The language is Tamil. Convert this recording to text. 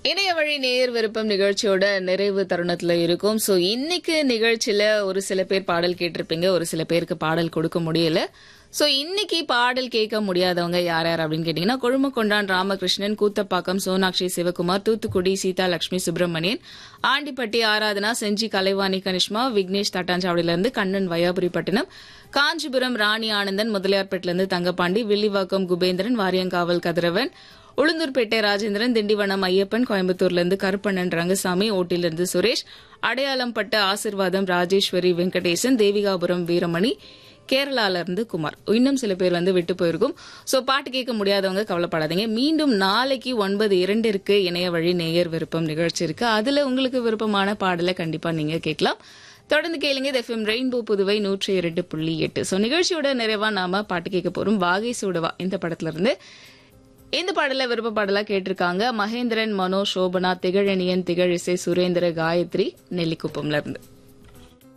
இணைய வழி நேர் விருப்பம் நிகழ்ச்சியோட நிறைவு தருணத்துல இருக்கும் சோ இன்னைக்கு நிகழ்ச்சியில ஒரு சில பேர் பாடல் கேட்டிருப்பீங்க ஒரு சில பேருக்கு பாடல் கொடுக்க முடியல சோ இன்னைக்கு பாடல் கேட்க முடியாதவங்க யார் யார் அப்படின்னு கேட்டீங்கன்னா கொழுமக்கொண்டான் ராமகிருஷ்ணன் கூத்தப்பாக்கம் சோனாட்சி சிவகுமார் தூத்துக்குடி சீதா லட்சுமி சுப்பிரமணியன் ஆண்டிப்பட்டி ஆராதனா செஞ்சி கலைவாணி கனிஷ்மா விக்னேஷ் தட்டாஞ்சாவடியில இருந்து கண்ணன் வையாபுரிப்பட்டினம் காஞ்சிபுரம் ராணி ஆனந்தன் முதலியார்பேட்டில இருந்து தங்கப்பாண்டி வில்லிவாக்கம் குபேந்திரன் வாரியங்காவல் கதிரவன் உளுந்தூர்பேட்டை ராஜேந்திரன் திண்டிவனம் ஐயப்பன் கோயம்புத்தூர்ல இருந்து கருப்பண்ணன் ரங்கசாமி ஓட்டிலிருந்து சுரேஷ் அடையாளம் பட்ட ஆசிர்வாதம் ராஜேஸ்வரி வெங்கடேசன் தேவிகாபுரம் வீரமணி கேரளால இருந்து குமார் இன்னும் சில பேர் வந்து விட்டு போயிருக்கும் சோ பாட்டு கேட்க முடியாதவங்க கவலைப்படாதீங்க மீண்டும் நாளைக்கு ஒன்பது இரண்டிற்கு இணைய வழி நேயர் விருப்பம் நிகழ்ச்சி இருக்கு அதுல உங்களுக்கு விருப்பமான பாடலை கண்டிப்பா நீங்க கேட்கலாம் தொடர்ந்து கேளுங்க இது எஃப்எம் ரெயின்போ புதுவை நூற்றி இரண்டு புள்ளி எட்டு ஸோ நிகழ்ச்சியோட நிறைவா நாம பாட்டு கேட்க போறோம் வாகை சூடவா இந்த படத்துல இருந்து இந்த பாடல விருப்ப பாடலா கேட்டிருக்காங்க மகேந்திரன் மனோ சோபனா திகழனியன் திகழிசை சுரேந்திர காயத்ரி நெல்லிக்குப்பம்ல இருந்து